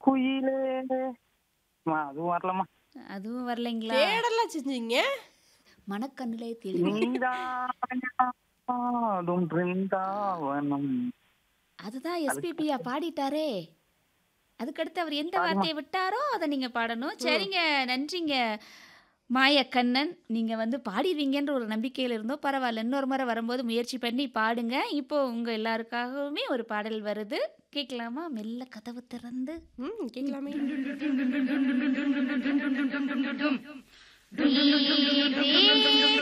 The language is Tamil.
குயிலே அம்மா, அதுவும் வரலம்மா அதுவும் வரலைங்களா தேடலாம் செஞ்சீங்க மனக்கண்ணிலே தேடி நீதாடும் பிருந்தாவனம் அதுதான் எஸ்பிபியா பாடிட்டாரே அதுக்கடுத்து அவர் எந்த வார்த்தையை விட்டாரோ அதை நீங்க பாடணும் சரிங்க நன்றிங்க மாயக்கண்ணன் நீங்க வந்து பாடிடுவீங்கன்ற ஒரு நம்பிக்கையில் இருந்தோம் பரவாயில்ல இன்னொரு முறை வரும்போது முயற்சி பண்ணி பாடுங்க இப்போ உங்க எல்லாருக்காகவுமே ஒரு பாடல் வருது கேட்கலாமா மெல்ல கதவு திறந்து ம் கேட்கலாமே தேடி